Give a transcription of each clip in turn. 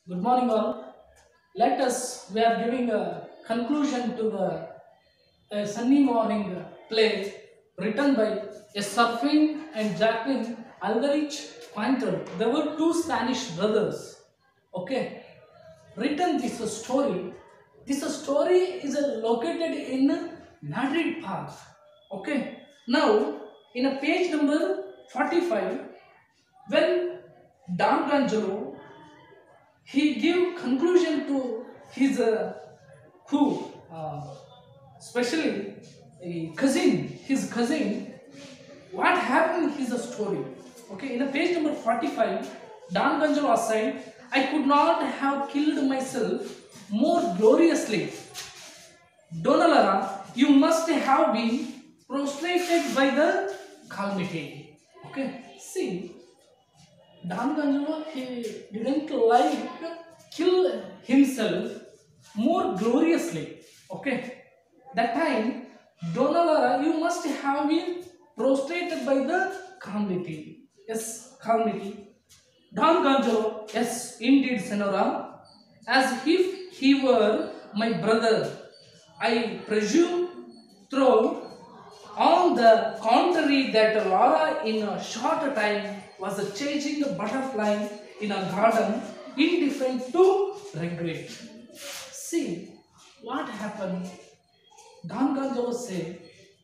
Good morning, all. Let us, we are giving a conclusion to the a Sunny Morning play written by a surfing and Jacqueline Alvarez Pointer. There were two Spanish brothers. Okay, written this story. This story is uh, located in Madrid Park. Okay, now in a page number 45, when Don Gangelo he give conclusion to his uh, who uh, especially a cousin his cousin what happened is a story okay in a page number 45 don Gangelo aside i could not have killed myself more gloriously Donalara, you must have been prostrated by the calamity. Okay, see, Don Gangelo, he didn't like kill himself more gloriously. Okay, that time, Donalara, you must have been prostrated by the calamity. Yes, calamity. Don Gangelo, yes, indeed, Senora, as if he were my brother. I presume through on the contrary that Laura in a short time was chasing a butterfly in a garden indifferent to regret. See what happened. Don Gangelo said,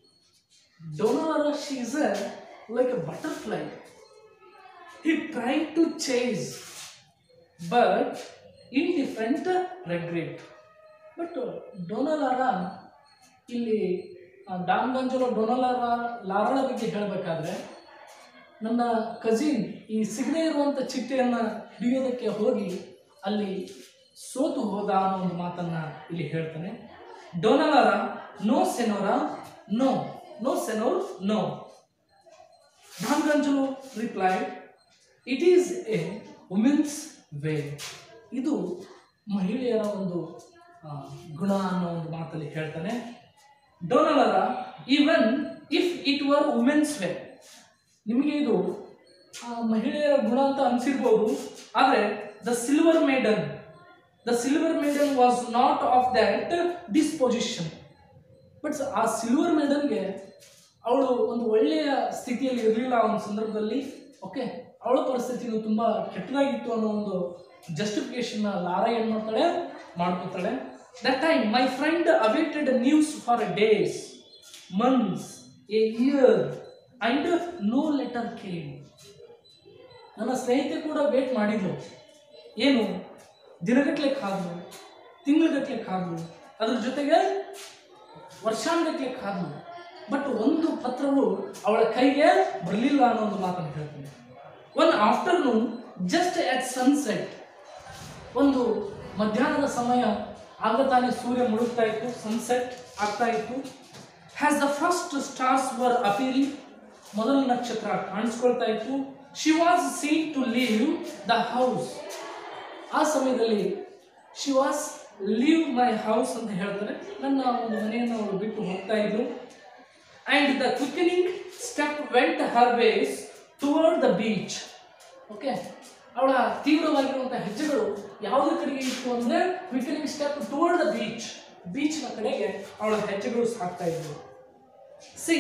Donora, she is a, like a butterfly. He tried to chase, but indifferent regret. But Dona Laura ಇಲ್ಲಿ Don ಗಂಜಲೋ ಡೊನಾಲಾರ ಲಾರಳ ಬಗ್ಗೆ ಹೇಳಬೇಕಾದ್ರೆ ನನ್ನ cousin ಈ ಸಿಗದೇ ಇರುವಂಥ ಚಿಟ್ಟೆಯನ್ನು ಹಿಡಿಯೋದಕ್ಕೆ ಹೋಗಿ ಅಲ್ಲಿ ಸೋತು ಹೋದ ಅನ್ನೋ ಒಂದು ಮಾತನ್ನ ಇಲ್ಲಿ ಹೇಳ್ತಾನೆ Dona Laura no senora no no senor no Don Gonzalo replied it is a women's way ಇದು ಮಹಿಳೆಯರ ಒಂದು ಆ, ಗುಣ ಅನ್ನೋ ಒಂದು ಮಾತಲ್ಲಿ ಹೇಳ್ತಾನೆ Dona Laura even if it were women's way ನಿಮಗೆ ಇದು ಆ, ಮಹಿಳೆಯರ ಗುಣ ಅಂತ ಅನಿಸಿರ್ಬೋದು ಆದರೆ the silver maiden the silver maiden was not of that disposition but ಆ ಸಿಲ್ವರ್ ಮೇಡನ್ಗೆ ಅವಳು ಒಂದು ಒಳ್ಳೆಯ ಸ್ಥಿತಿಯಲ್ಲಿ ಇರಲಿಲ್ಲ ಆ ಒಂದು ಸಂದರ್ಭದಲ್ಲಿ ಓಕೆ ಅವಳ ಪರಿಸ್ಥಿತಿನೂ ತುಂಬ ಕೆಟ್ಟದಾಗಿತ್ತು ಅನ್ನೋ ಒಂದು ಜಸ್ಟಿಫಿಕೇಶನ್ ಲಾರ ಏನು ಮಾಡ್ತಾಳೆ ಮಾಡ್ಕೋತಾಳೆ that time my friend awaited news for days months a year and no letter came ನನ್ನ ಸ್ನೇಹಿತೆ ಕೂಡ ವೇಟ್ ಮಾಡಿದ್ಲು ಏನು ದಿನಗಟ್ಲೆ ಕಾದ್ಲು ತಿಂಗಳಗಟ್ಲೆ ಕಾದ್ಲು ಅದ್ರ ಜೊತೆಗೆ ವರ್ಷಾನುಗಟ್ಲೆ ಕಾದ್ಲು ಬಟ್ ಒಂದು ಪತ್ರವು ಅವಳ ಕೈಗೆ ಬರಲಿಲ್ಲ ಅನ್ನೋ ಒಂದು ಮಾತನ್ನು ಹೇಳ್ತೀನಿ one afternoon just at sunset ಒಂದು ಮಧ್ಯಾಹ್ನದ ಸಮಯ ಆಗ ತಾನೇ ಸೂರ್ಯ ಮುಳುಗ್ತಾ ಇತ್ತು ಸನ್ಸೆಟ್ ಆಗ್ತಾ ಇತ್ತು as the first stars were appearing ಮೊದಲ ನಕ್ಷತ್ರ ಕಾಣಿಸ್ಕೊಳ್ತಾ ಇತ್ತು she was seen to leave the house ಆ ಸಮಯದಲ್ಲಿ she was leave my house ಅಂತ ಹೇಳ್ತಾರೆ ನನ್ನ ಒಂದು ಮನೆಯನ್ನು ಅವಳು ಬಿಟ್ಟು ಹೋಗ್ತಾ ಇದ್ರು and the quickening step went her ways toward the beach okay ಅವಳ ತೀವ್ರವಾಗಿರುವಂಥ ಹೆಜ್ಜೆಗಳು ಯಾವುದ್ರ ಕಡೆಗೆ ಇತ್ತು ಅಂದರೆ quickening step toward the beach ಬೀಚ್ನ ಕಡೆಗೆ ಅವಳ ಹೆಜ್ಜೆಗಳು ಸಾಗ್ತಾ ಇದ್ವು see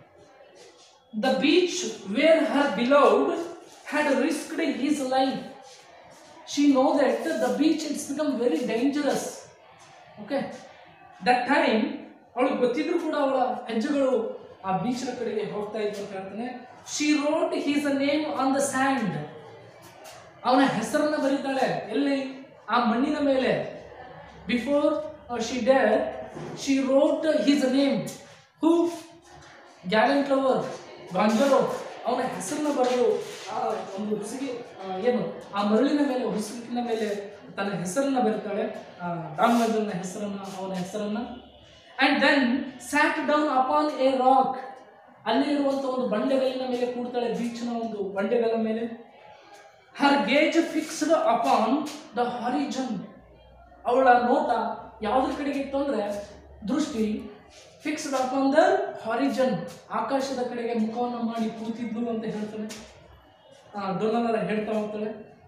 the beach wear Har beloved had risked his life she know that the beach it's become very dangerous okay that time ಅವಳಿಗೆ ಗೊತ್ತಿದ್ರು ಕೂಡ ಅವಳ ಹೆಜ್ಜೆಗಳು ಆ ಬೀಚ್ನ ಕಡೆಗೆ ಹೋಗ್ತಾ ಇತ್ತು ಅಂತ ಹೇಳ್ತಾನೆ she wrote his a name on the sand ಅವನ ಹೆಸರನ್ನ ಬರೀತಾಳೆ ಎಲ್ಲಿ ಆ ಮಣ್ಣಿನ ಮೇಲೆ before she died she wrote his a name who gallant lover Gonzalo ಅವನ ಹೆಸರನ್ನ ಬರೆದು ಆ ಒಂದು ಹುಸಿಗೆ ಆ, ಏನು ಆ ಮರಳಿನ ಮೇಲೆ ಹುಸುಕಿನ ಮೇಲೆ ತನ್ನ ಹೆಸರನ್ನ ಬರೀತಾಳೆ ರಾಮಗಂಜನ ಹೆಸರನ್ನ ಅವನ ಹೆಸರನ್ನ and then sat down upon a rock ಅಲ್ಲಿ ಇರುವಂಥ ಒಂದು ಬಂಡೆಗಲ್ಲಿನ ಮೇಲೆ ಕೂಡ್ತಾಳೆ ಬೀಚ್ನ ಒಂದು ಬಂಡೆಗಲ್ಲ ಮೇಲೆ her gaze fixed upon the horizon ಅವಳ ನೋಟ ಯಾವುದ್ರ ಕಡೆಗೆ ಇತ್ತು ಅಂದರೆ ದೃಷ್ಟಿ ಫಿಕ್ಸ್ಡ್ ಅಪಾನ್ ದ ಹಾರಿಜನ್ ಆಕಾಶದ ಕಡೆಗೆ ಮುಖವನ್ನು ಮಾಡಿ ಕೂತಿದ್ಲು ಅಂತ ಹೇಳ್ತಾನೆ ಡೊನಾಲರ ಹೇಳ್ತಾ ಹೋಗ್ತಾಳೆ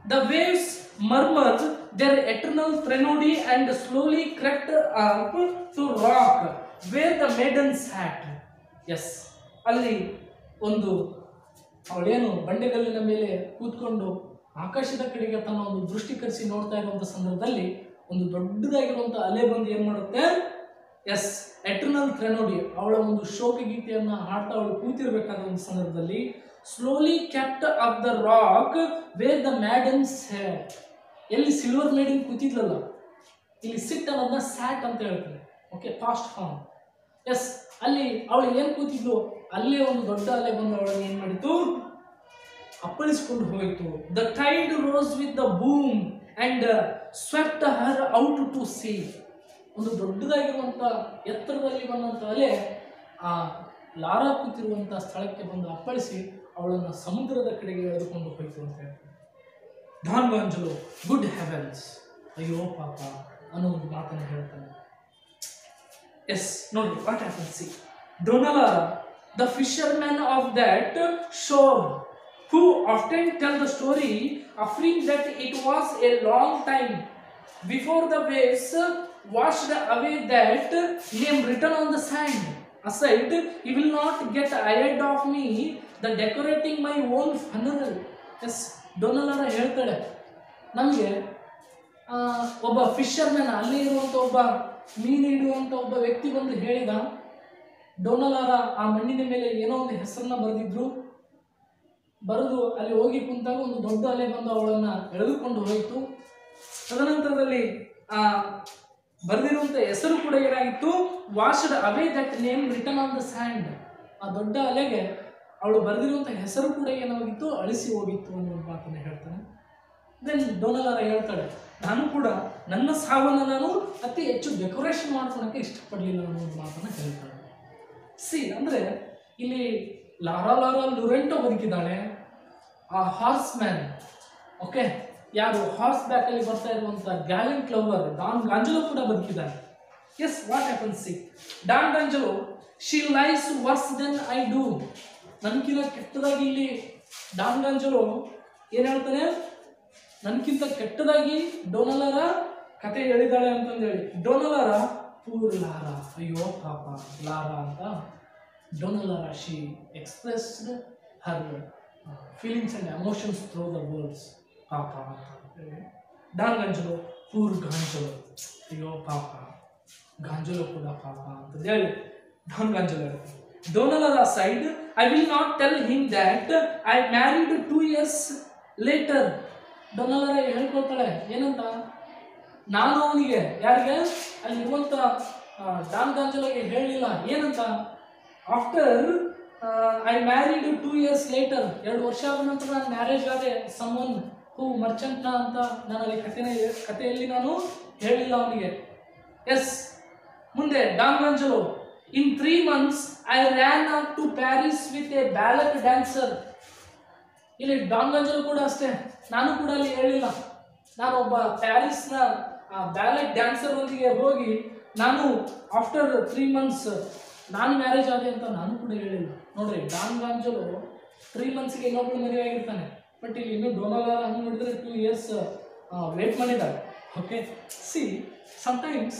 the waves murmur their eternal threnody and slowly crept up to rock where the maiden sat. Yes ಅಲ್ಲಿ ಒಂದು ಅವಳೇನು ಬಂಡೆಗಲ್ಲಿನ ಮೇಲೆ ಕೂತ್ಕೊಂಡು ಆಕಾಶದ ಕಡೆಗೆ ತನ್ನ ಒಂದು ದೃಷ್ಟಿಕರಿಸಿ ನೋಡ್ತಾ ಇರುವಂತ ಸಂದರ್ಭದಲ್ಲಿ ಒಂದು ದೊಡ್ಡದಾಗಿರುವಂತ ಅಲೆ ಬಂದು ಏನ್ ಮಾಡುತ್ತೆ ಎಸ್ ಎಟರ್ನಲ್ ಥ್ರೆನೋಡಿ ಅವಳ ಒಂದು ಶೋಕ ಗೀತೆಯನ್ನ ಹಾಡ್ತಾ ಅವಳು ಕೂತಿರ್ಬೇಕಾದ ಒಂದು ಸಂದರ್ಭದಲ್ಲಿ slowly kept up the rock where the maidens ಎಲ್ಲಿ ಸಿಲ್ವರ್ ಮೇಡಿನ್ ಕೂತಿದ್ಲಲ್ಲ ಇಲ್ಲಿ ಸಿಟ್ ಅನ್ನೋದನ್ನ ಸ್ಯಾಟ್ ಅಂತ ಹೇಳ್ತಾರೆ ಓಕೆ ಫಾಸ್ಟ್ ಫಾರ್ಮ್ ಎಸ್ ಅಲ್ಲಿ ಅವಳು ಏನು ಕೂತಿದ್ಲು ಅಲ್ಲೇ ಒಂದು ದೊಡ್ಡ ಅಲೆ ಬಂದು ಅವಳನ್ನು ಏನು ಮಾಡಿತು ಅಪ್ಪಳಿಸ್ಕೊಂಡು ಹೋಯಿತು the tide rose with the boom and swept her out to sea ಒಂದು ದೊಡ್ಡದಾಗಿರುವಂಥ ಎತ್ತರದಲ್ಲಿ ಬಂದಂಥ ಅಲೆ ಆ ಲಾರಾ ಕೂತಿರುವಂಥ ಸ್ಥಳಕ್ಕೆ ಬಂದು ಅಪ್ಪಳಿಸಿ ಅವಳನ್ನು ಸಮುದ್ರದ ಕಡೆಗೆ ಎಳೆದುಕೊಂಡು ಹೋಯಿತು ಅಂತ ಹೇಳ್ತಾರೆ ಡಾನ್ ಗಾಂಜಲು ಗುಡ್ ಹೆವೆನ್ಸ್ ಅಯ್ಯೋ ಪಾಪ ಅನ್ನೋ ಒಂದು ಮಾತನ್ನು ಹೇಳ್ತಾನೆ ಎಸ್ ನೋಡಿ what happen see Dona Laura the fisherman of that shore who often tell the story affirming that it was a long time before the waves washed away that name return on the sand aside he will not get ahead of me the decorating my own funeral yes Donalara ಹೇಳ್ತಾಳೆ ನಮಗೆ ಒಬ್ಬ fisherman ಅಲ್ಲಿ ಇರುವಂಥ ಒಬ್ಬ ಮೀನು ಹಿಡಿಯುವಂಥ ಒಬ್ಬ ವ್ಯಕ್ತಿ ಬಂದು ಹೇಳಿದ ಡೊನಲಾರ ಆ ಮಣ್ಣಿನ ಮೇಲೆ ಏನೋ ಒಂದು ಹೆಸರನ್ನ ಬರೆದಿದ್ರು ಬರೆದು ಅಲ್ಲಿ ಹೋಗಿ ಕುಂತಾಗ ಒಂದು ದೊಡ್ಡ ಅಲೆ ಬಂದು ಅವಳನ್ನು ಎಳೆದುಕೊಂಡು ಹೋಯಿತು ತದನಂತರದಲ್ಲಿ ಆ ಬರೆದಿರುವಂಥ ಹೆಸರು ಕೂಡ ಏನಾಗಿತ್ತು washed away that name return on the sand ಆ ದೊಡ್ಡ ಅಲೆಗೆ ಅವಳು ಬರೆದಿರುವಂಥ ಹೆಸರು ಕೂಡ ಏನಾಗಿತ್ತು ಅಳಿಸಿ ಹೋಗಿತ್ತು ಅನ್ನೋ ಒಂದು ಮಾತನ್ನು ಹೇಳ್ತಾನೆ ದೆನ್ ಡೊನಲರ ಹೇಳ್ತಾಳೆ ನಾನು ಕೂಡ ನನ್ನ ಸಾವನ್ನು ನಾನು ಅತಿ ಹೆಚ್ಚು ಡೆಕೋರೇಷನ್ ಮಾಡ್ಕೊಳಕ್ಕೆ ಇಷ್ಟಪಡಲಿಲ್ಲ ಅನ್ನೋ ಒಂದು ಮಾತನ್ನು ಹೇಳ್ತಾಳೆ ಸಿ ಅಂದರೆ ಇಲ್ಲಿ ಲಾರಾ ಲಾರಾ ಲುರೆಂಟೋ ಬದುಕಿದ್ದಾಳೆ ಆ ಹಾರ್ಸ್ ಮ್ಯಾನ್ ಓಕೆ ಯಾರು ಹಾರ್ಸ್ ಬ್ಯಾಕಲ್ಲಿ ಬರ್ತಾ ಇರುವಂಥ ಗ್ಯಾಲೆಂಟ್ ಲವರ್ ಡಾನ್ ಗಾಂಜಲೋ ಕೂಡ ಬದುಕಿದ್ದಾನೆ yes what happen see Don Gonzalo she lies worse than I do ನನ್ಕಿಂತ ಕೆಟ್ಟದಾಗಿ ಇಲ್ಲಿ ಡಾನ್ ಗಾಂಜಲೋ ಏನು ಹೇಳ್ತಾನೆ ನನ್ಕಿಂತ ಕೆಟ್ಟದಾಗಿ ಡೊನಲರ ಕತೆ ಹೇಳಿದಾಳೆ ಅಂತಂದೇಳಿ ಡೊನಲರ ಪೂರ್ ಲಾರ ಅಯ್ಯೋ ಪಾಪ ಲಾರ ಅಂತ Donalara she expressed her feelings and emotions through the words ಪಾಪ ಅಂತ ಹೇಳಿ ಡಾನ್ ಗಾಂಜಲೋ ಪೂರ್ ಗಾಂಜಲೋ ಅಯ್ಯೋ ಪಾಪ ಗಾಂಜಲೋ ಕೂಡ ಪಾಪ ಅಂತ ಹೇಳಿ ಡಾನ್ ಗಾಂಜಲೋ ಹೇಳ್ತಾರೆ Donalara side I will not tell him that I married two years later Donalara ಹೇಳ್ಕೊಳ್ತಾಳೆ ಏನಂತ ನಾನು ಅವನಿಗೆ ಯಾರಿಗೆ ಅಲ್ಲಿ ಇರುವಂಥ ಡಾನ್ ಗಾಂಜಲೋಗೆ ಹೇಳಲಿಲ್ಲ ಏನಂತ after I married two years later ಎರಡು ವರ್ಷ ಆದ ನಂತರ ನಾನು ಮ್ಯಾರೇಜ್ ಆದೆ ಸಮ್ಮನ್ ಹೂ ಮರ್ಚೆಂಟ್ನ ಅಂತ ನಾನು ಅಲ್ಲಿ ಕಥೆನ ಕಥೆಯಲ್ಲಿ ನಾನು ಹೇಳಿಲ್ಲ ಅವನಿಗೆ ಎಸ್ ಮುಂದೆ Don Gonzalo in three months I ran up to Paris with a ballet dancer ಇಲ್ಲಿ ಡಾನ್ ಗಂಜಲು ಕೂಡ ಅಷ್ಟೇ ನಾನು ಕೂಡ ಅಲ್ಲಿ ಹೇಳಿಲ್ಲ ನಾನು ಒಬ್ಬ ಪ್ಯಾರಿಸ್ನ ಬ್ಯಾಲೆಟ್ ಡ್ಯಾನ್ಸರ್ ಒಂದಿಗೆ ಹೋಗಿ ನಾನು ಆಫ್ಟರ್ ತ್ರೀ ಮಂತ್ಸ್ ನಾನು ಮ್ಯಾರೇಜ್ ಆದೆ ಅಂತ ನಾನು ಕೂಡ ಹೇಳಿಲ್ಲ ನೋಡ್ರಿ ಡಾನ್ ಗಾಂಜಲು ತ್ರೀ ಮಂತ್ಸ್ಗೆ ಇನ್ನೊಬ್ಳು ಮದುವೆ ಆಗಿರ್ತಾನೆ ಬಟ್ ಇಲ್ಲಿ ಇನ್ನೂ ಡೊನಾಲಾರ ಹಂಗೆ ನೋಡಿದ್ರೆ ಟೂ ಇಯರ್ಸ್ ವೇಟ್ ಮಾಡಿದ್ದಾರೆ okay see sometimes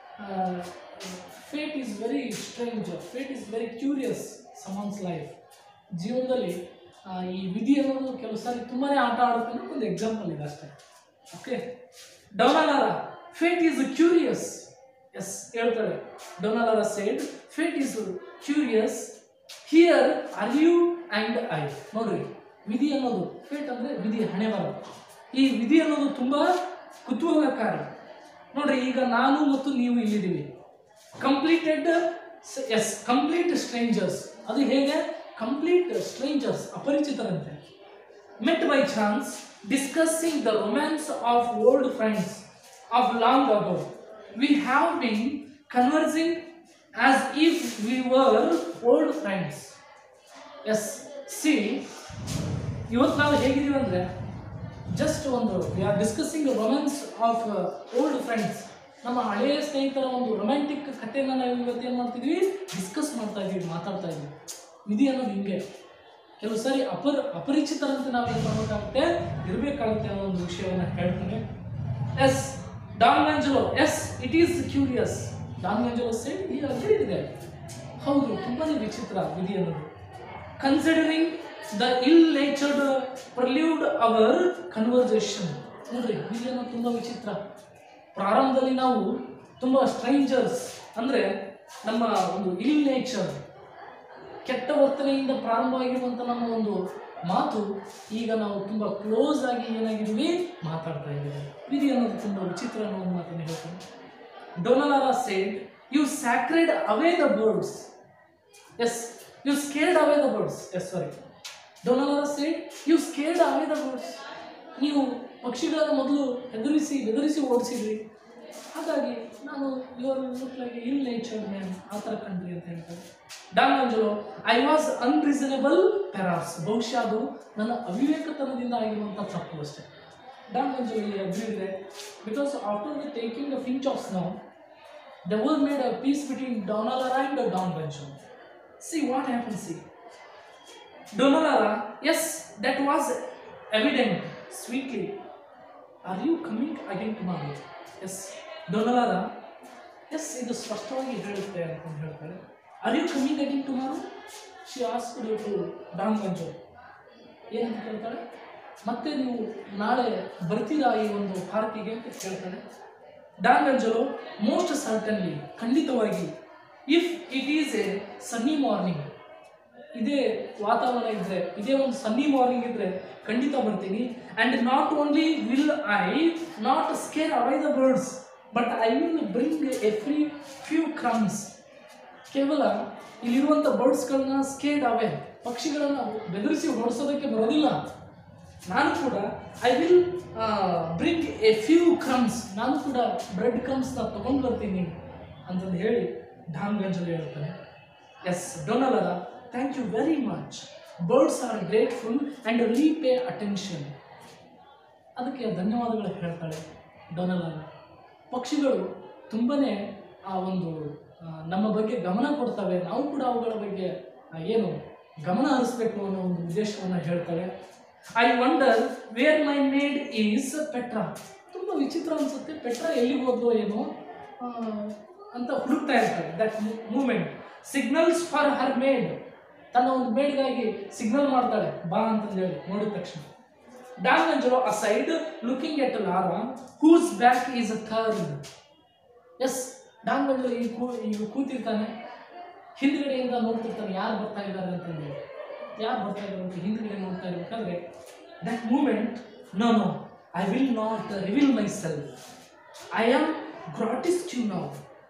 fate is very strange fate is very curious someone's life ಜೀವನದಲ್ಲಿ ಆ, ಈ ವಿಧಿ ಅನ್ನೋದು ಕೆಲವು ಸಾರಿ ತುಂಬಾ ಆಟ ಆಡುತ್ತೆ ಅನ್ನೋ ಒಂದು ಎಕ್ಸಾಂಪಲ್ ಇದೆ ಅಷ್ಟೇ okay Donalara fate is curious yes ಹೇಳ್ತಾಳೆ Donalara said fate is curious here are you and I ನೋಡ್ರಿ ವಿಧಿ ಅನ್ನೋದು ಫೇಟ್ ಅಂದರೆ ವಿಧಿ ಹಣೆ ಬರ ಈ ವಿಧಿ ಅನ್ನೋದು ತುಂಬ ಕುತೂಹಲಕಾರಿ ನೋಡ್ರಿ ಈಗ ನಾನು ಮತ್ತು ನೀವು ಇಲ್ಲಿದ್ದೀವಿ ಕಂಪ್ಲೀಟೆಡ್ ಎಸ್ ಕಂಪ್ಲೀಟ್ ಸ್ಟ್ರೇಂಜರ್ಸ್ ಅದು ಹೇಗೆ ಕಂಪ್ಲೀಟ್ ಸ್ಟ್ರೇಂಜರ್ಸ್ ಅಪರಿಚಿತರಂತೆ met by chance discussing the romance of old friends of long ago we have been conversing as if we were old friends yes see ಇವತ್ತು ನಾವು ಹೇಗಿದ್ದೀವಿ ಅಂದರೆ ಜಸ್ಟ್ ಒಂದು we are discussing romance of old friends ನಮ್ಮ ಹಳೆಯ ಸ್ನೇಹಿತರ ಒಂದು romantic ಕಥೆನ ನಾವು ಇವತ್ತು ಏನು ಮಾಡ್ತಿದ್ವಿ ಡಿಸ್ಕಸ್ ಮಾಡ್ತಾ ಇದ್ದೀವಿ ಮಾತಾಡ್ತಾ ಇದ್ದೀವಿ ವಿಧಿ ಅನ್ನೋದು ಹಿಂಗೆ ಕೆಲವು ಸಾರಿ ಅಪರ ಅಪರಿಚಿತರಂತೆ ನಾವು ಏನು ಮಾಡಬೇಕಾಗುತ್ತೆ ಇರಬೇಕಾಗುತ್ತೆ ಅನ್ನೋ ಒಂದು ವಿಷಯವನ್ನು ಹೇಳ್ತಾನೆ yes Don Gonzalo yes it is curious Don Gonzalo side ಈ ಅಗ್ರೀಡ್ ಇದೆ ಹೌದು ತುಂಬಾನೇ ವಿಚಿತ್ರ ವಿಧಿ ಅನ್ನೋದು considering the ill natured prelude our conversation ನೋಡ್ರಿ ವಿಧಿ ಅನ್ನೋದು ತುಂಬ ವಿಚಿತ್ರ ಪ್ರಾರಂಭದಲ್ಲಿ ನಾವು ತುಂಬ ಸ್ಟ್ರೈಂಜರ್ಸ್ ಅಂದರೆ ನಮ್ಮ ಒಂದು ಇಲ್ ನೇಚರ್ ಕೆಟ್ಟ ವರ್ತನೆಯಿಂದ ಪ್ರಾರಂಭವಾಗಿರುವಂಥ ನಮ್ಮ ಒಂದು ಮಾತು ಈಗ ನಾವು ತುಂಬ ಕ್ಲೋಸ್ ಆಗಿ ಏನಾಗಿದ್ವಿ ಮಾತಾಡ್ತಾ ಇದ್ದೀವಿ ವಿಧಿ ಅನ್ನೋದು ತುಂಬ ವಿಚಿತ್ರ ಅನ್ನೋ ಒಂದು ಮಾತನ್ನು ಹೇಳ್ತೀನಿ Donalara said you scared away the birds yes you scared away the birds yes sorry Donalara said you scared away the birds ನೀವು ಪಕ್ಷಿಗಳನ್ನು ಮೊದಲು ಹೆದರಿಸಿ ಬೆದರಿಸಿ ಓಡಿಸಿದ್ರಿ ಹಾಗಾಗಿ ನಾನು your look like ill nature man ಆ ಥರ ಕಂಡ್ರಿ ಅಂತ ಹೇಳ್ತಾರೆ Don Gonzalo I was unreasonable perhaps ಬಹುಶಃ ಅದು ನನ್ನ ಅವಿವೇಕತನದಿಂದ ಆಗಿರುವಂಥ ತಪ್ಪು ಅಷ್ಟೇ ಡಾನ್ ಆಂಜಲೋ ಈ ಅಗ್ರಿ ಇದೆ because after the taking the pinch of snow the word made a peace between Donalara and Don ಬೆಂಚೋ see what happen see Donalara, yes, that was evident sweetly. Are you coming again tomorrow? Yes Donalara yes ಇದು ಸ್ಪಷ್ಟವಾಗಿ ಹೇಳುತ್ತೆ ಅಂತ ಹೇಳ್ತಾರೆ are you coming again tomorrow she asked you to Don Gonzalo ಏನಂತ ಕೇಳ್ತಾಳೆ ಮತ್ತೆ ನೀವು ನಾಳೆ ಬರ್ತೀರಾ ಈ ಒಂದು ಪಾರ್ಕಿಗೆ ಅಂತ ಕೇಳ್ತಾಳೆ ಡಾನ್ ಗಂಜಲು ಮೋಸ್ಟ್ ಸರ್ಟನ್ಲಿ ಖಂಡಿತವಾಗಿ if it is a sunny morning ಇದೇ ವಾತಾವರಣ ಇದ್ರೆ ಇದೇ ಒಂದು ಸನ್ನಿ ಮಾರ್ನಿಂಗ್ ಇದ್ರೆ ಖಂಡಿತ ಬರ್ತೀನಿ and not only will I not scare away the birds but I will bring a free few crumbs ಕೇವಲ ಇಲ್ಲಿರುವಂಥ ಬರ್ಡ್ಸ್ಗಳನ್ನ ಸ್ಕೇಡ್ ಅವೇ ಪಕ್ಷಿಗಳನ್ನು ಬೆದರಿಸಿ ಹೊಡಿಸೋದಕ್ಕೆ ಬರೋದಿಲ್ಲ ನಾನು ಕೂಡ I will bring a few crumbs ನಾನು ಕೂಡ ಬ್ರೆಡ್ ಕ್ರಮ್ಸ್ನ ತೊಗೊಂಡು ಬರ್ತೀನಿ ಅಂತಂದು ಹೇಳಿ ಢಾನ್ ಗಂಜಲು ಹೇಳ್ತಾನೆ yes Donalara thank you very much birds are grateful and repay attention ಅದಕ್ಕೆ ಧನ್ಯವಾದಗಳು ಹೇಳ್ತಾಳೆ ಡೊನಲರ ಪಕ್ಷಿಗಳು ತುಂಬನೇ ಆ ಒಂದು ಆ, ನಮ್ಮ ಬಗ್ಗೆ ಗಮನ ಕೊಡ್ತವೆ ನಾವು ಕೂಡ ಅವುಗಳ ಬಗ್ಗೆ ಆ, ಏನು ಗಮನ ಹರಿಸ್ಬೇಕು ಅನ್ನೋ ಒಂದು ಉದ್ದೇಶವನ್ನು ಹೇಳ್ತಾಳೆ I wonder where my maid is Petra ತುಂಬ ವಿಚಿತ್ರ ಅನಿಸುತ್ತೆ ಪೆಟ್ರಾ ಎಲ್ಲಿಗೆ ಹೋದ್ಲೋ ಏನೋ ಆ, ಅಂತ ಹುಡುಕ್ತಾ ಇರ್ತಾರೆ that moment signals for her maid ತನ್ನ ಒಂದು ಮೇಡ್ಗಾಗಿ ಸಿಗ್ನಲ್ ಮಾಡ್ತಾಳೆ ಬಾ ಅಂತಂದು ಹೇಳಿ ನೋಡಿದ ತಕ್ಷಣ Don Gonzalo aside looking at Laura whose back is a turned yes Don Gonzalo ಈಗ ಕೂ ಈಗ ಕೂತಿರ್ತಾನೆ ಹಿಂದ್ಗಡೆಯಿಂದ ನೋಡ್ತಿರ್ತಾನೆ ಯಾರು ಬರ್ತಾ ಇದ್ದಾರೆ ಅಂತಂದು ಯಾರು ಬರ್ತಾ ಇದ್ದಾರೆ ಅಂತ ಹಿಂದ್ಗಡೆ ನೋಡ್ತಾ ಇರ್ಬೇಕಾದ್ರೆ that moment no no I will not reveal myself I am grotesque ನಾವು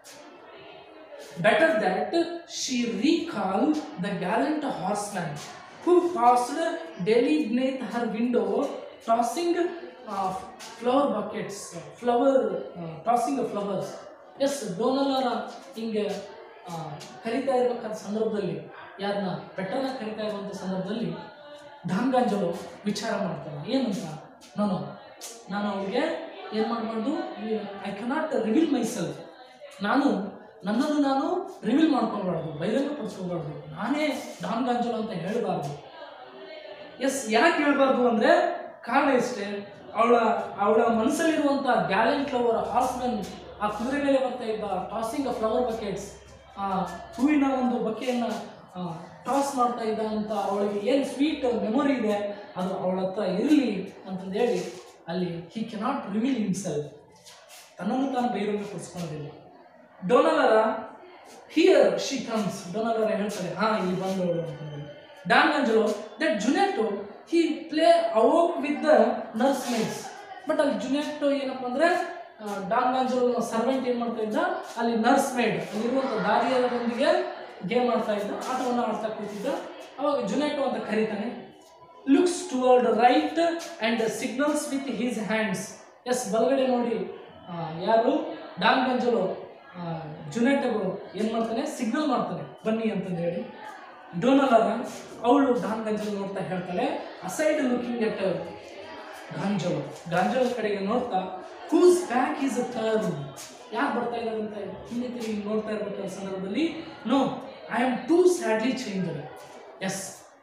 Better that she recall the gallant horseman who passed daily beneath her window, tossing uh, flower buckets, flower, uh, tossing the flowers. Yes Donalara ಹಿಂಗೆ ಆ, ಕರಿತಾ ಇರ್ಬೇಕಾದ ಸಂದರ್ಭದಲ್ಲಿ ಯಾರನ್ನ ಪೆಟ್ರನ್ನ ಕರಿತಾ ಇರುವಂಥ ಸಂದರ್ಭದಲ್ಲಿ ಢಾಂಗಾಂಜಲು ವಿಚಾರ ಮಾಡ್ತಾನೆ ಏನಂತ ನಾನು ನಾನು ಅವಳಿಗೆ ಏನು ಮಾಡಬಾರ್ದು I cannot reveal myself ನಾನು ನನ್ನನ್ನು ನಾನು ರಿವೀಲ್ ಮಾಡ್ಕೊಳ್ಬಾರ್ದು ಬಹಿರಂಗಪಡಿಸ್ಕೊಬಾರ್ದು ನಾನೇ ಡಾನ್ ಗಾಂಜಲು ಅಂತ ಹೇಳಬಾರ್ದು ಎಸ್ ಯಾಕೆ ಹೇಳ್ಬಾರ್ದು ಅಂದರೆ ಕಾರಣ ಇಷ್ಟೇ ಅವಳ ಅವಳ ಮನಸ್ಸಲ್ಲಿರುವಂಥ ಗ್ಯಾಲೆಂಟ್ ಲವರ್ ಹಾರ್ಸ್ಮನ್ ಆ ಕುದುರೆ ಮೇಲೆ ಬರ್ತಾ ಇದ್ದ ಟಾಸಿಂಗ್ ಫ್ಲವರ್ ಬಕೆಟ್ಸ್ ಆ ಹೂವಿನ ಒಂದು ಬಕೆಯನ್ನು ಟಾಸ್ ಮಾಡ್ತಾ ಇದ್ದ ಅಂತ ಅವಳಿಗೆ ಏನು ಸ್ವೀಟ್ ಮೆಮೊರಿ ಇದೆ ಅದು ಅವಳ ಹತ್ರ ಇರಲಿ ಅಂತಂದು ಹೇಳಿ ಅಲ್ಲಿ ಹಿ ಕೆನಾಟ್ ರಿವೀಲ್ ಹಿಮ್ಸೆಲ್ಫ್ ತನ್ನನ್ನು ತಾನು ಬಹಿರಂಗಪಡಿಸ್ಕೊಳ್ಳೋದಿಲ್ಲ Donalara here she comes Donalara ಹೇಳ್ತಾರೆ ಹಾ ಇಲ್ಲಿ ಬಂದವಳು ಅಂತಂದೇಳಿ Don Gonzalo that Juanito he play ಅವೋಕ್ with the nursemaids but ಅಲ್ಲಿ ಜುನೆಟೋ ಏನಪ್ಪ ಅಂದರೆ ಡಾನ್ ಗಾಂಜಲೋ ಸರ್ವೆಂಟ್ ಏನು ಮಾಡ್ತಾ ಇದ್ದ ಅಲ್ಲಿ ನರ್ಸ್ ಮೇಡ್ ಅಲ್ಲಿರುವಂಥ ದಾರಿಯರೊಂದಿಗೆ ಗೇಮ್ ಆಡ್ತಾ ಇದ್ದ ಆಟವನ್ನು ಆಡ್ತಾ ಕೂತಿದ್ದ ಅವಾಗ ಜುನೆಟೋ ಅಂತ ಕರೀತಾನೆ looks toward right and signals with his hands yes ಬಲಗಡೆ ನೋಡಿ ಆ, ಯಾರು ಡಾನ್ ಗಂಜಲು ಜುನೆಟಗು ಏನು ಮಾಡ್ತಾನೆ ಸಿಗ್ನಲ್ ಮಾಡ್ತಾನೆ ಬನ್ನಿ ಅಂತಂದು ಹೇಳಿ ಡೋನಲರ ಅವಳು ಡಾನ್ ಗಂಜಲು ನೋಡ್ತಾ ಹೇಳ್ತಾಳೆ ಅಸೈಡ್ ಲುಕಿಂಗ್ ಎಟ್ ಗಾಂಜಲು ಗಾಂಜಲು ಕಡೆಗೆ ನೋಡ್ತಾ whose back is a turn ಯಾರು ಬರ್ತಾ ಇದ್ದಾರೆ ಅಂತ ಹಿಂದೆ ತಿರುಗಿ ನೋಡ್ತಾ ಇರಬೇಕಾದ ಸಂದರ್ಭದಲ್ಲಿ no I am too sadly change yes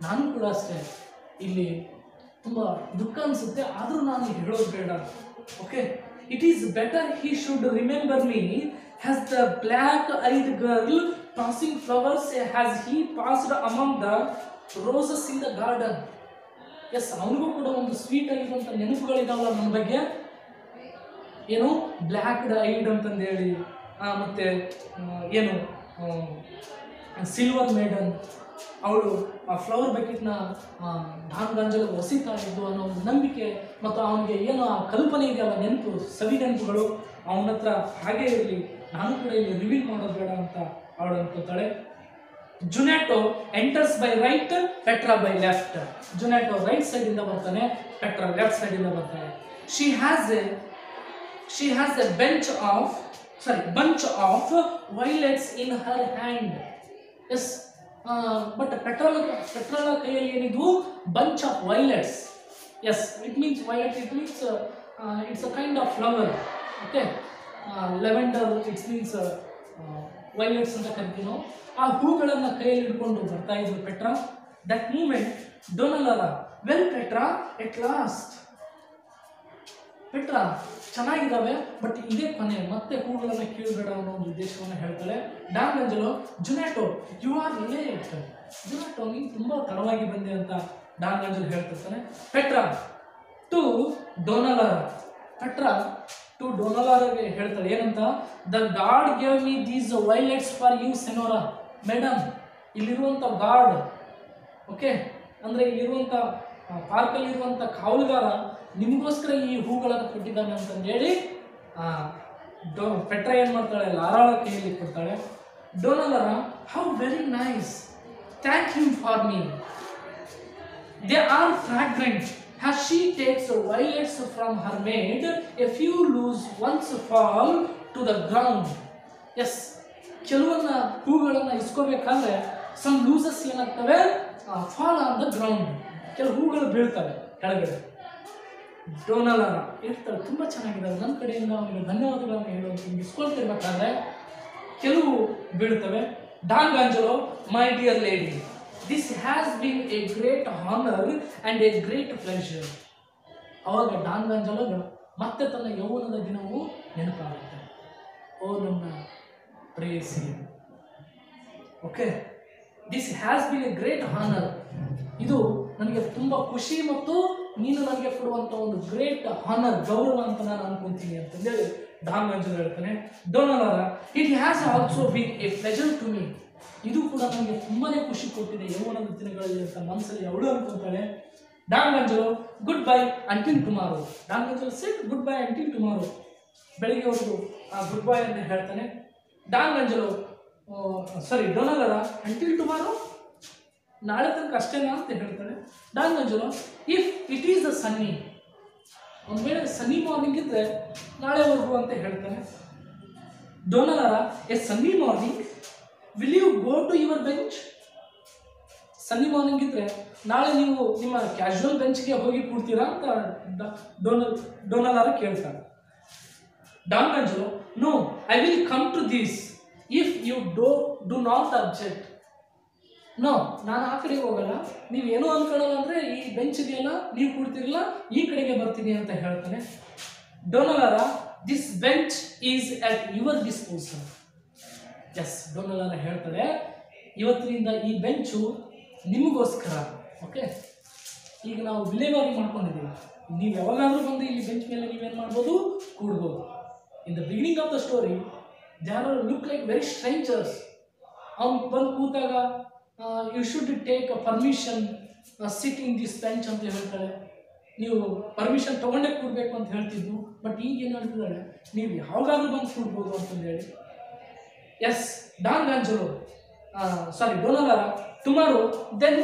ನಾನು ಕೂಡ ಅಷ್ಟೇ ಇಲ್ಲಿ ತುಂಬ ದುಃಖ ಅನಿಸುತ್ತೆ ಆದರೂ ನಾನು ಹೇಳೋದು ಬೇಡ okay it is better he should remember me has the black eyed girl tossing flowers has he passed among the roses in the garden yes ಅವನಿಗೂ ಕೂಡ ಒಂದು ಸ್ವೀಟ್ ಆಗಿರುವಂಥ ನೆನಪುಗಳಿದಾವಲ್ಲ ನನ್ನ ಬಗ್ಗೆ ಏನು ಬ್ಲ್ಯಾಕ್ಡ್ ಐಡ್ ಅಂತಂದೇಳಿ ಆ, ಮತ್ತೆ ಆ, ಏನು ಸಿಲ್ವರ್ ಮೇಡನ್ ಅವಳು ಆ ಫ್ಲವರ್ ಬಕೆಟ್ನ ಢಾನ್ ಗಂಜಲು ಒಸಿತಾ ಇದ್ದು ಅನ್ನೋ ಒಂದು ನಂಬಿಕೆ ಮತ್ತು ಅವನಿಗೆ ಏನು ಆ ಕಲ್ಪನೆ ಇದೆಯಲ್ಲ ನೆನಪು ಸವಿ ನೆನಪುಗಳು ಅವನ ಹತ್ರ ಹಾಗೇ ಇರಲಿ ನಾನು ಕೂಡ ಇಲ್ಲಿ ರಿವೀಲ್ ಮಾಡೋದು ಬೇಡ ಅಂತ ಅವಳು ಅನ್ಕೋತಾಳೆ Juanito enters by right Petra by left Juanito right ಸೈಡಿಂದ ಬರ್ತಾನೆ ಪೆಟ್ರಾ ಲೆಫ್ಟ್ ಸೈಡಿಂದ ಬರ್ತಾನೆ she has a she has a bench of sorry bunch of violets in her hand yes but Petra Petra ಕೈಯಲ್ಲಿ ಏನಿದ್ವು bunch of violets yes it means violet it means it's a kind of flower okay lavender it's means violets ಅಂತ ಕರಿತೀವಿ ನಾವು ಆ ಹೂಗಳನ್ನು ಕೈಯಲ್ಲಿ ಹಿಡ್ಕೊಂಡು ಬರ್ತಾ ಇದ್ರು Petra that moment Donalara well Petra at last Petra ಚೆನ್ನಾಗಿದ್ದಾವೆ ಬಟ್ ಇದೇ ಕೊನೆ ಮತ್ತೆ ಹೂಗಳನ್ನು ಕೀಳ್ಬೇಡ ಅನ್ನೋ ಒಂದು ಉದ್ದೇಶವನ್ನು ಹೇಳ್ತಾಳೆ Don Gonzalo Juanito you are late Juanito ನೀನು ತುಂಬ ತಡವಾಗಿ ಬಂದೆ ಅಂತ ಡಾನ್ ಅಂಜಲ್ ಹೇಳ್ತಿರ್ತಾನೆ Petra to Donalara Petra to ಡೊನಲಾರಗೆ ಹೇಳ್ತಾಳೆ ಏನಂತ the god give me these violets for you senora madam ಇಲ್ಲಿರುವಂಥ ಗಾಡ್ ಓಕೆ ಅಂದರೆ ಇಲ್ಲಿರುವಂಥ ಪಾರ್ಕಲ್ಲಿರುವಂಥ ಕಾವಲುಗಾರ ನಿಮಗೋಸ್ಕರ ಈ ಹೂಗಳನ್ನು ಕೊಟ್ಟಿದ್ದಾನೆ ಅಂತಂದು ಹೇಳಿ ಆ, ಡೋ ಪೆಟ್ರ ಏನು ಮಾಡ್ತಾಳೆ ಲಾರಾಳ ಕೈಯಲ್ಲಿ ಕೊಡ್ತಾಳೆ Donalara how very nice thank you for me they are fragrant As she takes violets from her maid, a few loose ones fall to the ground. ಎಸ್ ಕೆಲವನ್ನ ಹೂಗಳನ್ನು ಇಸ್ಕೋಬೇಕಾದ್ರೆ ಸಮ್ ಲೂಸಸ್ ಏನಾಗ್ತವೆ ಫಾಲ್ ಆನ್ ದ ಗ್ರೌಂಡ್ ಕೆಲವು ಹೂಗಳು ಬೀಳ್ತವೆ ಕೆಳಗಡೆ ಡೋನಲರ ಇರ್ತಾರೆ ತುಂಬ ಚೆನ್ನಾಗಿದ್ದಾರೆ ನನ್ನ ಕಡೆಯಿಂದ ಅವನಿಗೆ ಧನ್ಯವಾದಗಳನ್ನು ಹೇಳುವಂತ ಇಸ್ಕೊಳ್ತಿರ್ಬೇಕಾದ್ರೆ ಕೆಲವು ಬೀಳ್ತವೆ Don Gonzalo my dear lady this has been a great honour and a great pleasure ಅವಾಗ ಡಾನ್ ಗಾಂಜಲೋ ಮತ್ತೆ ತನ್ನ ಯೌವನದ ದಿನವು ನೆನಪಾಗುತ್ತೆ ಓ ನನ್ನ ಪ್ರೇಯಸಿ okay this has been a great honour ಇದು ನನಗೆ ತುಂಬ ಖುಷಿ ಮತ್ತು ನೀನು ನನಗೆ ಕೊಡುವಂಥ ಒಂದು ಗ್ರೇಟ್ ಹಾನರ್ ಗೌರವ ಅಂತ ನಾನು ಅನ್ಕೊಂತೀನಿ ಅಂತಂದೇಳಿ ಡಾನ್ ಗಂಜಲ್ ಹೇಳ್ತಾನೆ ಡೋನಲರ it has also been a pleasure to me ಇದು ಕೂಡ ನನಗೆ ತುಂಬಾನೇ ಖುಷಿ ಕೊಟ್ಟಿದೆ ಯೌವನದ ದಿನಗಳಲ್ಲಿ ಅಂತ ಮನಸ್ಸಲ್ಲಿ ಅವಳು ಅನ್ಕೊಂತಾಳೆ Don Gonzalo goodbye until tomorrow Don Gonzalo sit goodbye until tomorrow ಬೆಳಿಗ್ಗೆ ಹೊರಟು ಆ ಗುಡ್ ಬೈ ಅಂತ ಹೇಳ್ತಾನೆ Don Gonzalo sorry Donalara until tomorrow ನಾಳೆ ತನಕ ಅಷ್ಟೇನಾ ಅಂತ ಹೇಳ್ತಾಳೆ Don Gonzalo if it is a sunny ಒಂದು ವೇಳೆ ಸನ್ನಿ ಮಾರ್ನಿಂಗ್ ಇದ್ದರೆ ನಾಳೆವರೆಗೂ ಅಂತ ಹೇಳ್ತಾನೆ Donalara a sunny morning will you go to your bench sunny morning ಇದ್ದರೆ ನಾಳೆ ನೀವು ನಿಮ್ಮ ಕ್ಯಾಶುವಲ್ ಬೆಂಚ್ಗೆ ಹೋಗಿ ಕೂಡ್ತೀರಾ ಅಂತ ಡ- ಡೊನಲ್ ಡೊನಲಾರ ಕೇಳ್ತಾನೆ Don Gonzalo no I will come to this if you do do not object no ನಾನು ಆ ಕಡೆಗೆ ಹೋಗಲ್ಲ ನೀವು ಏನೋ ಅನ್ಕೊಳ್ಳಲ್ಲ ಅಂದರೆ ಈ ಬೆಂಚ್ ಇದೆಯಲ್ಲ ನೀವು ಕೂಡ್ತಿರಲ್ಲ ಈ ಕಡೆಗೆ ಬರ್ತೀನಿ ಅಂತ ಹೇಳ್ತಾನೆ Donalara this bench is at your disposal yes Donalara ಹೇಳ್ತಾಳೆ ಇವತ್ತಿನಿಂದ ಈ ಬೆಂಚು ನಿಮಗೋಸ್ಕರ ಓಕೆ ಈಗ ನಾವು ವಿಲೇವಾರಿ ಮಾಡ್ಕೊಂಡಿದ್ದೀವಿ ನೀವು ಯಾವಾಗಾದ್ರೂ ಬಂದು ಇಲ್ಲಿ ಬೆಂಚ್ ಮೇಲೆ ನೀವೇನು ಮಾಡ್ಬೋದು ಕೂಡ್ಬೋದು in the beginning of the story ಜಾರ್ ಲುಕ್ ಲೈಕ್ ವೆರಿ ಸ್ಟ್ರೇಂಜರ್ಸ್ ಅವ್ನು ಬಂದು ಕೂತಾಗ you should take a permission sit in this bench ಅಂತ ಹೇಳ್ತಾಳೆ ನೀವು ಪರ್ಮಿಷನ್ ತೊಗೊಂಡೇ ಕೂಡಬೇಕು ಅಂತ ಹೇಳ್ತಿದ್ದು ಬಟ್ ಈಗ ಏನು ಹೇಳ್ತಿದ್ದಾಳೆ ನೀವು ಯಾವಾಗಾದ್ರೂ ಬಂದು ಕೂಡ್ಬೋದು ಅಂತಂದು ಹೇಳಿ yes Don Gonzalo sorry Donalara tomorrow then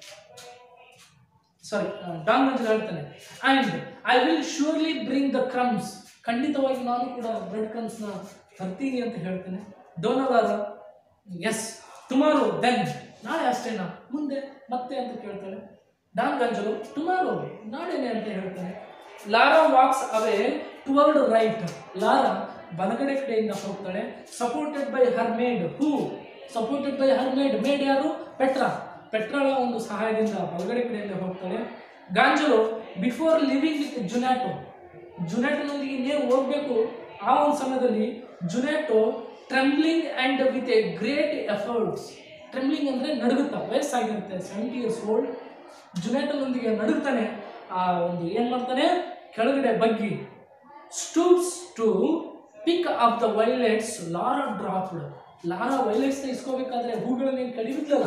sorry Don Gonzalo ಹೇಳ್ತಾನೆ and I will surely bring the crumbs ಖಂಡಿತವಾಗಿ ನಾನು ಕೂಡ ಬ್ರೆಡ್ ಕ್ರಮ್ಸ್ನ ತರ್ತೀನಿ ಅಂತ ಹೇಳ್ತೇನೆ ಡೊನಲರ ಎಸ್ ಟುಮಾರೋ ದೆನ್ ನಾಳೆ ಅಷ್ಟೇನಾ ಮುಂದೆ ಮತ್ತೆ ಅಂತ ಕೇಳ್ತಾಳೆ ಡಾನ್ ಗಂಜಲು ಟುಮಾರೋ ನಾಳೆನೆ ಅಂತ ಹೇಳ್ತಾನೆ Laura walks away toward right Laura ಬಲಗಡೆ ಕಡೆಯಿಂದ ಹೋಗ್ತಾಳೆ supported by her maid who supported by her maid maid ಯಾರು ಪೆಟ್ರಾ ಪೆಟ್ರೋಳ ಒಂದು ಸಹಾಯದಿಂದ ಬಲಗಡೆ ಕಡೆಯಿಂದ ಹೋಗ್ತಾಳೆ Gonzalo before leaving with Juanito ಜುನಾಟೋನೊಂದಿಗೆ ಇನ್ನೇನು ಹೋಗ್ಬೇಕು ಆ ಒಂದು ಸಮಯದಲ್ಲಿ Juanito trembling and with a great efforts trembling ಅಂದರೆ ನಡುಗುತ್ತಾ ವಯಸ್ಸಾಗಿರುತ್ತೆ ಸೆವೆಂಟಿ ಇಯರ್ಸ್ ಓಲ್ಡ್ ಜುನಾಟೋನೊಂದಿಗೆ ನಡುಗ್ತಾನೆ ಆ ಒಂದು ಏನು ಮಾಡ್ತಾನೆ ಕೆಳಗಡೆ ಬಗ್ಗಿ stoops to pick up the violets Lara dropped Laura ವೈಲೆಟ್ಸ್ನ ಇಸ್ಕೋಬೇಕಾದ್ರೆ ಹೂಗಳನ್ನ ಏನು ಕಡಿಬಿತ್ತಲ್ಲ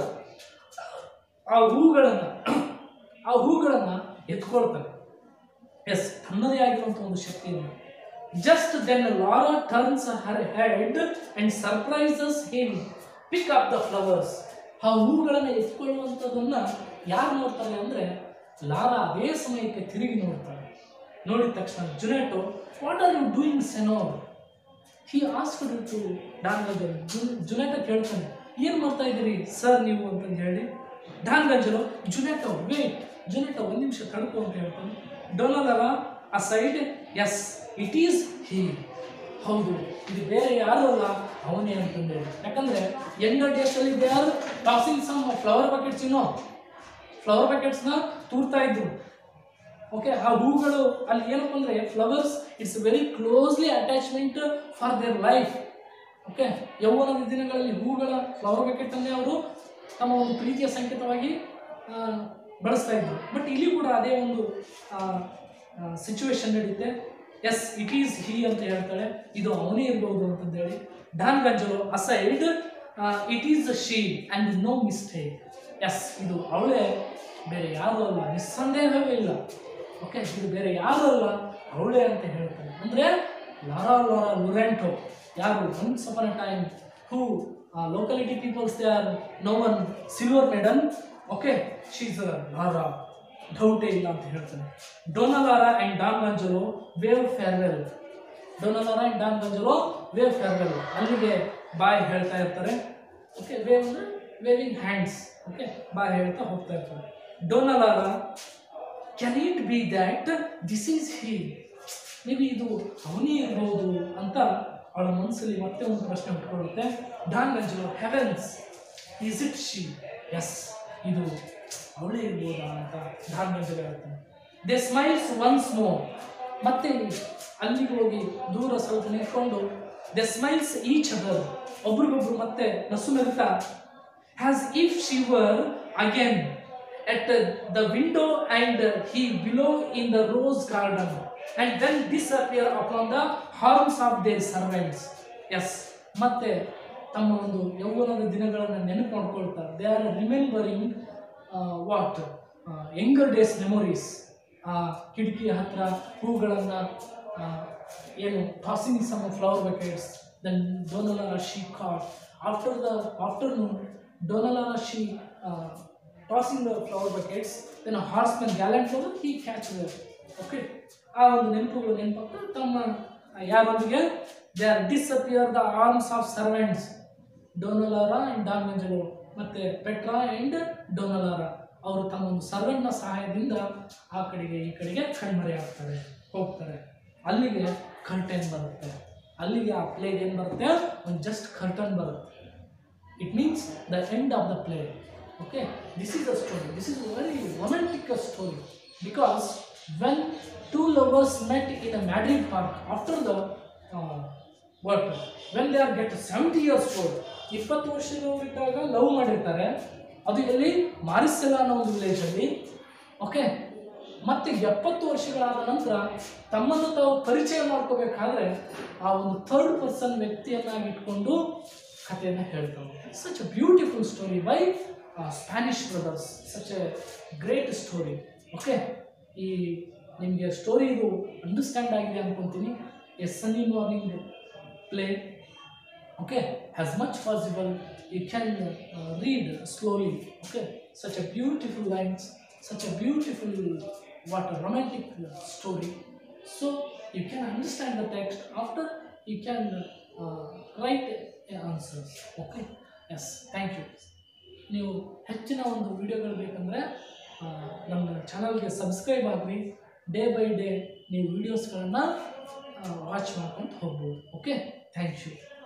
ಆ ಹೂಗಳನ್ನು ಆ ಹೂಗಳನ್ನು ಎತ್ಕೊಳ್ತಾನೆ ಎಸ್ ತನ್ನದೇ ಆಗಿರುವಂಥ ಒಂದು ಶಕ್ತಿಯನ್ನು just then Laura turns her head and surprises him pick up the flowers ಆ ಹೂಗಳನ್ನು ಎತ್ಕೊಳ್ಳುವಂಥದ್ದನ್ನ ಯಾರು ನೋಡ್ತಾರೆ ಅಂದರೆ ಲಾರಾ ಅದೇ ಸಮಯಕ್ಕೆ ತಿರುಗಿ ನೋಡ್ತಾಳೆ ನೋಡಿದ ತಕ್ಷಣ Juanito what are you doing senor he asked to Don Gonzalo ಜುನ್ ಜುನೆಟೋ ಕೇಳ್ತಾನೆ ಏನು ಮಾಡ್ತಾ ಇದ್ದೀರಿ ಸರ್ ನೀವು ಅಂತಂದು ಹೇಳಿ ಡಾನ್ಗಂಜಲು ಜುನೆಟೋ ವೇಟ್ ಜುನೆಟೋ ಒಂದು ನಿಮಿಷ ತಡ್ಕೊ ಅಂತ ಹೇಳ್ತಾನೆ ಡೊನಾಲರ ಆ side yes it is he ಹೌದು ಇದು ಬೇರೆ ಯಾರು ಅಲ್ಲ ಅವನೇ ಅಂತಂದೇಳಿ ಯಾಕಂದ್ರೆ ಯಂಗರ್ ಡೇಸಲ್ಲಿ they are tossing some flower buckets ಇನ್ನೋ ಫ್ಲವರ್ ಬಕೆಟ್ಸ್ನ ತೂರ್ತಾ ಇದ್ರು ಓಕೆ ಆ ಹೂಗಳು ಅಲ್ಲಿ ಏನಪ್ಪ ಅಂದರೆ flowers it's very closely attachment for their life okay ಯೌವನದ ದಿನಗಳಲ್ಲಿ ಹೂಗಳ ಫ್ಲವರ್ ಬಕೆಟನ್ನೇ ಅವರು ತಮ್ಮ ಒಂದು ಪ್ರೀತಿಯ ಸಂಕೇತವಾಗಿ ಆ, ಬಳಸ್ತಾ ಇದ್ರು ಬಟ್ ಇಲ್ಲಿ ಕೂಡ ಅದೇ ಒಂದು ಸಿಚುವೇಶನ್ ನಡೀತೆ ಎಸ್ ಇಟ್ ಈಸ್ ಹಿ ಅಂತ ಹೇಳ್ತಾಳೆ ಇದು ಅವನೇ ಇರ್ಬೋದು ಅಂತಂದೇಳಿ Don Gonzalo aside it is she and no mistake yes ಇದು ಅವಳೇ ಬೇರೆ ಯಾರೂ ಅಲ್ಲ ನಿಸ್ಸಂದೇಹವೇ ಇಲ್ಲ ಓಕೆ ಇದು ಬೇರೆ ಯಾರೂ ಅಲ್ಲ ಅವಳೇ ಅಂತ ಹೇಳ್ತಾನೆ ಅಂದರೆ ಲಾರಾ ಲಾರಾ ಲುರೆಂಟೋ ಯಾರು once upon a time who locality peoples they are known silver medal okay she's Laura ಡೌಟೇ ಇಲ್ಲ ಅಂತ ಹೇಳ್ತಾನೆ Dona Laura and Don Gonzalo wave farewell Dona Laura and Don Gonzalo wave farewell ಅಲ್ಲಿಗೆ ಬಾಯ್ ಹೇಳ್ತಾ ಇರ್ತಾರೆ okay wave ಅಂದರೆ waving hands okay bye ಹೇಳ್ತಾ ಹೋಗ್ತಾ ಇರ್ತಾರೆ Dona Laura can it be that this is he maybe ಇದು ಅವನೇ ಇರ್ಬೋದು ಅಂತ ಅವಳ ಮನಸ್ಸಲ್ಲಿ ಮತ್ತೆ ಒಂದು ಪ್ರಶ್ನೆ ಹುಟ್ಕೊಳ್ಳುತ್ತೆ Don ಗಂಜಲೋ heavens is it she yes ಇದು ಅವಳೇ ಇರ್ಬೋದಾ ಅಂತ ಡಾನ್ ಗಂಜಲೋ ಹೇಳ್ತಾನೆ ದೇ ಸ್ಮೈಲ್ಸ್ ಒನ್ಸ್ ಮೋರ್ ಮತ್ತೆ ಅಲ್ಲಿಗೆ ಹೋಗಿ ದೂರ ಸ್ವಲ್ಪ ನಿಂತ್ಕೊಂಡು ದೆ ಸ್ಮೈಲ್ಸ್ ಈಚ್ ಅದರ್ ಒಬ್ರಿಗೊಬ್ರು ಮತ್ತೆ ನಸು ನಗುತ್ತಾ as if she were again at uh, the window and uh, he below in the rose garden and then disappear upon the arms of their servants yes ಮತ್ತೆ ತಮ್ಮ ಒಂದು ಯೌವನದ ದಿನಗಳನ್ನು ನೆನಪು ಮಾಡ್ಕೊಳ್ತಾರೆ they are remembering what younger days memories ಕಿಟಕಿ ಹತ್ರ ಹೂಗಳನ್ನು ಏನು tossing some flower buckets then Dona Laura she caught after the afternoon Dona Laura she tossing the flower buckets then horseman gallant ಅವರು ಹಿ ಕ್ಯಾಚ್ ಓಕೆ ಆ ಒಂದು ನೆನಪುಗಳು ನೆನಪಾಗ್ತಾ ತಮ್ಮ ಆ, ಯಾರೊಂದಿಗೆ they are disappear the arms of servants Dona Laura and Don Gonzalo ಮತ್ತು Petra and ಡೊನಲಾರ ಅವರು ತಮ್ಮ ಒಂದು ಸರ್ವೆಂಟ್ನ ಸಹಾಯದಿಂದ ಆ ಕಡೆಗೆ ಈ ಕಡೆಗೆ ಕಣ್ಮರೆ ಆಗ್ತಾರೆ ಹೋಗ್ತಾರೆ ಅಲ್ಲಿಗೆ ಕರ್ಟನ್ ಬರುತ್ತೆ ಅಲ್ಲಿಗೆ ಆ ಪ್ಲೇಗೆ ಏನು ಬರುತ್ತೆ ಒಂದು ಜಸ್ಟ್ ಕರ್ಟನ್ ಬರುತ್ತೆ it means the end of the play okay this is a story this is a very romantic story because when two lovers met in a madrid park after the uh, what when they are get 70 years old ಇಪ್ಪತ್ತು ವರ್ಷಗಳಿದ್ದಾಗ love ಮಾಡಿರ್ತಾರೆ ಅದು ಎಲ್ಲಿ ಮಾರಿಸೆಲ ಅನ್ನೋ ಒಂದು ವಿಲೇಜಲ್ಲಿ okay ಮತ್ತೆ ಎಪ್ಪತ್ತು ವರ್ಷಗಳಾದ ನಂತರ ತಮ್ಮನ್ನು ತಾವು ಪರಿಚಯ ಮಾಡ್ಕೋಬೇಕಾದ್ರೆ ಆ ಒಂದು ಥರ್ಡ್ ಪರ್ಸನ್ ವ್ಯಕ್ತಿಯನ್ನಾಗಿ ಇಟ್ಕೊಂಡು ಕಥೆಯನ್ನು ಹೇಳ್ತಾರೆ such a beautiful story by Spanish brothers such a great story okay ಈ ನಿಮಗೆ ಸ್ಟೋರಿ ಇದು ಅಂಡರ್ಸ್ಟ್ಯಾಂಡ್ ಆಗಿದೆ ಅನ್ಕೊತೀನಿ a sunny morning play okay as much possible you can uh, read slowly okay such a beautiful lines such a beautiful what a romantic uh, story so you can understand the text after you can uh, write uh, answers okay yes thank you ನೀವು ಹೆಚ್ಚಿನ ಒಂದು ವಿಡಿಯೋಗಳು ಬೇಕಂದರೆ ನಮ್ಮ ಚಾನಲ್ಗೆ subscribe ಆಗಿರಿ day by day ನೀವು ವೀಡಿಯೋಸ್ಗಳನ್ನು watch ಮಾಡ್ಕೊಂಡು ಹೋಗ್ಬೋದು ಓಕೆ ಥ್ಯಾಂಕ್ ಯು